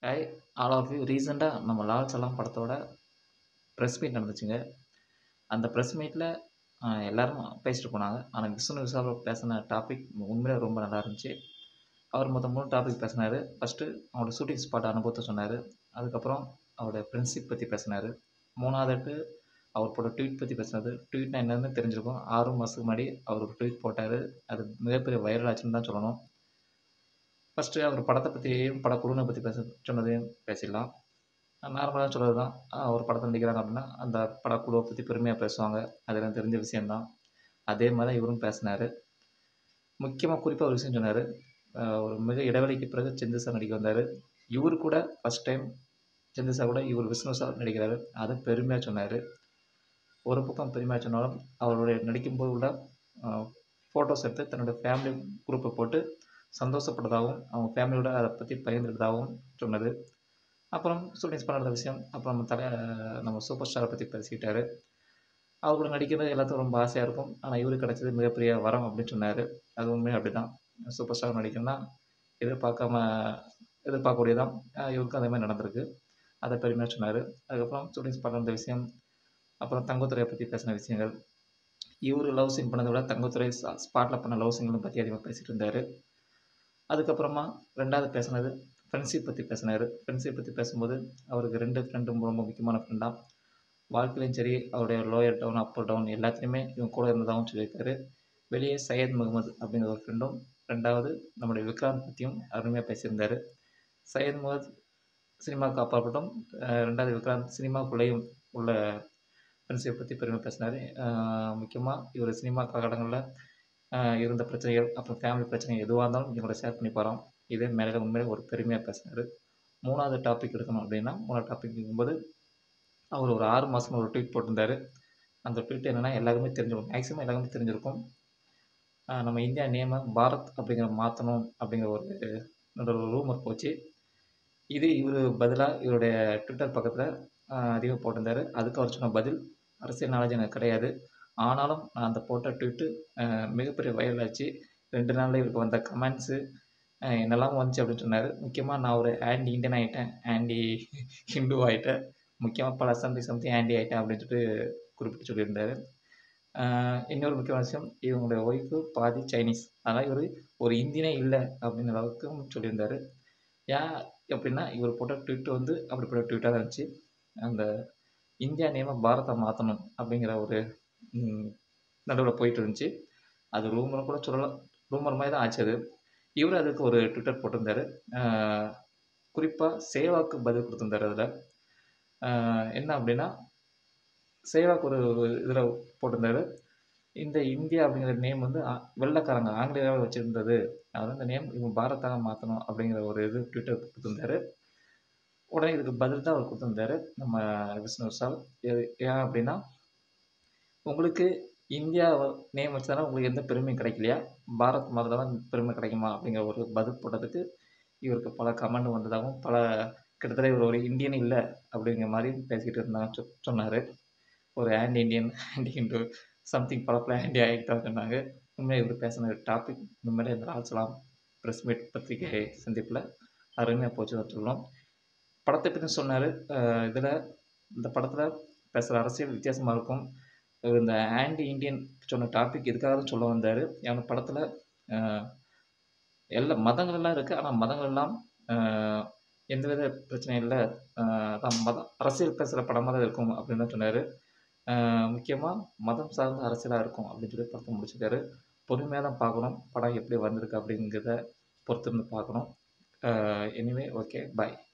high all of you ரீசெண்டாக நம்ம லால் சலாம் படத்தோட ப்ரெஸ் மீட் நடந்துச்சுங்க அந்த ப்ரெஸ் மீட்டில் எல்லோரும் பேசிட்டு போனாங்க ஆனால் விஷ்ணு விஷால் பேசின டாபிக் உண்மையிலே ரொம்ப நல்லா இருந்துச்சு அவர் மொத்தம் மூணு டாபிக் பேசினார் ஃபஸ்ட்டு அவரோட ஷூட்டிங் ஸ்பாட் அனுபவத்தை சொன்னார் அதுக்கப்புறம் அவரோட ஃப்ரெண்ட்ஷிப் பற்றி பேசினார் மூணாவதுட்டு அவர் போட்ட ட்வீட் பற்றி பேசினார் ட்வீட்னா என்னன்னு தெரிஞ்சிருக்கும் ஆறு மாதத்துக்கு முன்னாடி அவர் ஒரு ட்வீட் போட்டார் அது மிகப்பெரிய வைரல் ஆச்சுன்னு தான் சொல்லணும் ஃபஸ்ட்டு அவர் படத்தை பற்றியும் படக்குழுனை பற்றி பேச சொன்னதையும் பேசிடலாம் நார்மலாக சொல்கிறது தான் ஒரு படத்தில் நடிக்கிறாங்க அப்படின்னா அந்த படக்குழுவை பற்றி பெருமையாக பேசுவாங்க அது எனக்கு தெரிஞ்ச விஷயந்தான் அதே மாதிரி தான் இவரும் பேசினார் முக்கியமாக குறிப்பாக ஒரு விஷயம் சொன்னார் ஒரு மிக இடைவெளிக்கு பிறகு செந்து சார் நடிக்க வந்தார் இவர் கூட ஃபஸ்ட் டைம் செந்து சார் கூட இவர் விஷ்ணு சார் நடிக்கிறாரு அதை பெருமையாக சொன்னார் ஒரு பக்கம் பெருமையாக சொன்னாலும் அவருடைய நடிக்கும்போது உள்ள ஃபோட்டோஸ் எடுத்து தன்னோட ஃபேமிலி குரூப்பை போட்டு சந்தோஷப்பட்டதாகவும் அவங்க ஃபேமிலியோட அதை பற்றி பகிர்ந்துட்டதாகவும் சொன்னது அப்புறம் ஷூட்டிங்ஸ் பண்ணுற விஷயம் அப்புறம் நம்ம தலை நம்ம சூப்பர் ஸ்டாரை பற்றி பேசிக்கிட்டார் அவர் கூட நடிக்கிறது எல்லாத்துக்கும் ரொம்ப ஆசையாக இருக்கும் ஆனால் இவருக்கு கிடைச்சது மிகப்பெரிய வரம் அப்படின்னு சொன்னார் அது உண்மையாக அப்படி தான் சூப்பர் ஸ்டார் நடிக்கணும்னா எதிர்பார்க்காம எதிர்பார்க்கக்கூடியதான் இவருக்கும் அதே மாதிரி நடந்திருக்கு அதை பெருமையாக சொன்னார் அதுக்கப்புறம் ஷூட்டிங்ஸ் பண்ணுற விஷயம் அப்புறம் தங்கத்துறையை பற்றி பேசின விஷயங்கள் இவர் லவ் சீன் பண்ணதை விட தங்கத்துறை ஸ்பாட்டில் பண்ண லவ் சீன்களும் பற்றி அதிகமாக பேசிகிட்டு இருந்தார் அதுக்கப்புறமா ரெண்டாவது பேசினது ஃப்ரெண்ட்ஷிப் பற்றி பேசினார் ஃப்ரெண்ட்ஷிப் பற்றி பேசும்போது அவருக்கு ரெண்டு ஃப்ரெண்டும் ரொம்ப முக்கியமான ஃப்ரெண்டாக வாழ்க்கையிலையும் சரி அவருடைய லோயர் டவுன் அப்பர் டவுன் எல்லாத்துலேயுமே இவங்க கூட இருந்ததாகவும் சொல்லியிருக்காரு வெளியே சையத் முகமது அப்படிங்கிற ஒரு ஃப்ரெண்டும் ரெண்டாவது நம்முடைய விக்ராந்த் பற்றியும் அருமையாக பேசியிருந்தார் சையத் முகமது சினிமாவுக்கு அப்பாற்பட்டும் ரெண்டாவது விக்ராந்த் சினிமாக்குள்ளேயும் உள்ள ஃப்ரெண்ட்ஷிப் பற்றி பெருமை பேசினார் முக்கியமாக இவர் சினிமா காலகட்டங்களில் இருந்த பிரச்சனைகள் அப்புறம் ஃபேமிலி பிரச்சனை எதுவாக இருந்தாலும் இவங்களோட ஷேர் பண்ணி போகிறோம் இதே மேலே உண்மையிலே ஒரு பெருமையாக பேசினார் மூணாவது டாபிக் எடுக்கணும் அப்படின்னா மூணாவது டாபிக் இருக்கும்போது அவர் ஒரு ஆறு மாதம் ஒரு ட்வீட் போட்டிருந்தார் அந்த ட்வீட் என்னென்னா எல்லாருமே தெரிஞ்சிருக்கும் மேக்ஸிமம் எல்லாருமே தெரிஞ்சிருக்கும் நம்ம இந்தியா நேமை பாரத் அப்படிங்கிற மாற்றணும் அப்படிங்கிற ஒரு ஒரு ரூமர் போச்சு இது இவர் பதிலாக இவருடைய ட்விட்டர் பக்கத்தில் அதிகம் போட்டிருந்தார் அதுக்கு அவர் சொன்ன பதில் அரசியல் நாலேஜ் எனக்கு கிடையாது ஆனாலும் நான் அந்த போட்ட ட்வீட்டு மிகப்பெரிய வைரல் ஆச்சு ரெண்டு நாளில் இவருக்கு வந்த கமெண்ட்ஸு என்னெல்லாம் வந்துச்சு அப்படின்னு சொன்னார் முக்கியமாக நான் ஒரு ஆன்டி இண்டியன் ஆகிட்டேன் ஆன்டி ஹிந்து ஆகிட்டேன் முக்கியமாக பல சம்திங் சம்திங் ஆன்டி ஆகிட்டேன் அப்படின்னு சொல்லிட்டு குறிப்பிட்டு சொல்லியிருந்தார் இன்னொரு முக்கியமான விஷயம் இவங்களுடைய ஒய்ஃபு பாதி சைனீஸ் அதனால் இவர் ஒரு இந்தியனே இல்லை அப்படிங்கிற அளவுக்கும் சொல்லியிருந்தார் ஏன் அப்படின்னா இவர் போட்ட ட்வீட் வந்து அப்படிப்பட்ட ட்வீட்டாக தான் இருந்துச்சு அந்த இந்தியா நேமை பாரத்தை மாற்றணும் அப்படிங்கிற ஒரு நடுவில் போயிட்டு இருந்துச்சு அது ரூமர் கூட சொல்லலாம் ரூமர் மாதிரி தான் ஆச்சு அது இவர் அதுக்கு ஒரு ட்விட்டர் போட்டிருந்தார் குறிப்பாக சேவாக்கு பதில் கொடுத்துருந்தார் அதில் என்ன அப்படின்னா சேவாக்கு ஒரு இதில் போட்டிருந்தாரு இந்த இந்தியா அப்படிங்கிற நேம் வந்து வெள்ளைக்காரங்க ஆங்கிலேயாவில் வச்சுருந்தது அதனால் இந்த நேம் இவங்க பாரத்தாக மாற்றணும் அப்படிங்கிற ஒரு இது ட்விட்டர் கொடுத்துருந்தாரு உடனே இதுக்கு பதில் தான் அவர் கொடுத்துருந்தாரு நம்ம விஷ்ணு விஷால் ஏன் அப்படின்னா உங்களுக்கு இந்தியா நேம் வச்சதால உங்களுக்கு எந்த பெருமையும் கிடைக்கலையா பாரத் மாதிரி தான் பெருமை கிடைக்குமா அப்படிங்கிற ஒரு பதில் போட்டதுக்கு இவருக்கு பல கமெண்ட் வந்ததாகவும் பல கிட்டத்தட்ட இவர் ஒரு இந்தியன் இல்லை அப்படிங்கிற மாதிரி பேசிக்கிட்டு இருந்தாங்க சொ சொன்னார் ஒரு anti Indian anti Hindu something பல பல ஆன்டி ஆகிட்டாங்க சொன்னாங்க உண்மையாக இவர் பேசின டாபிக் இந்த மாதிரி இந்த ஆல்சலாம் ப்ரெஸ் மீட் பத்திரிகை சந்திப்பில் அருமையாக போச்சு தான் சொல்லணும் படத்தை பற்றி சொன்னார் இதில் இந்த படத்தில் பேசுகிற அரசியல் வித்தியாசமாக இருக்கும் இந்த ஆன்டி இண்டியன் சொன்ன டாபிக் எதுக்காக தான் சொல்ல வந்தார் அந்த படத்தில் எல்லா மதங்கள்லாம் இருக்குது ஆனால் மதங்கள் எல்லாம் எந்தவித பிரச்சனையும் இல்லை தான் மதம் அரசியல் பேசுகிற படமாக தான் இருக்கும் அப்படின்னு தான் சொன்னார் முக்கியமாக மதம் சார்ந்த அரசியலாக இருக்கும் அப்படின்னு சொல்லி படத்தை முடிச்சிருக்காரு பொறுமையாக தான் பார்க்கணும் படம் எப்படி வந்திருக்கு அப்படிங்கிறத பொறுத்திருந்து பார்க்கணும் எனிவே ஓகே பாய்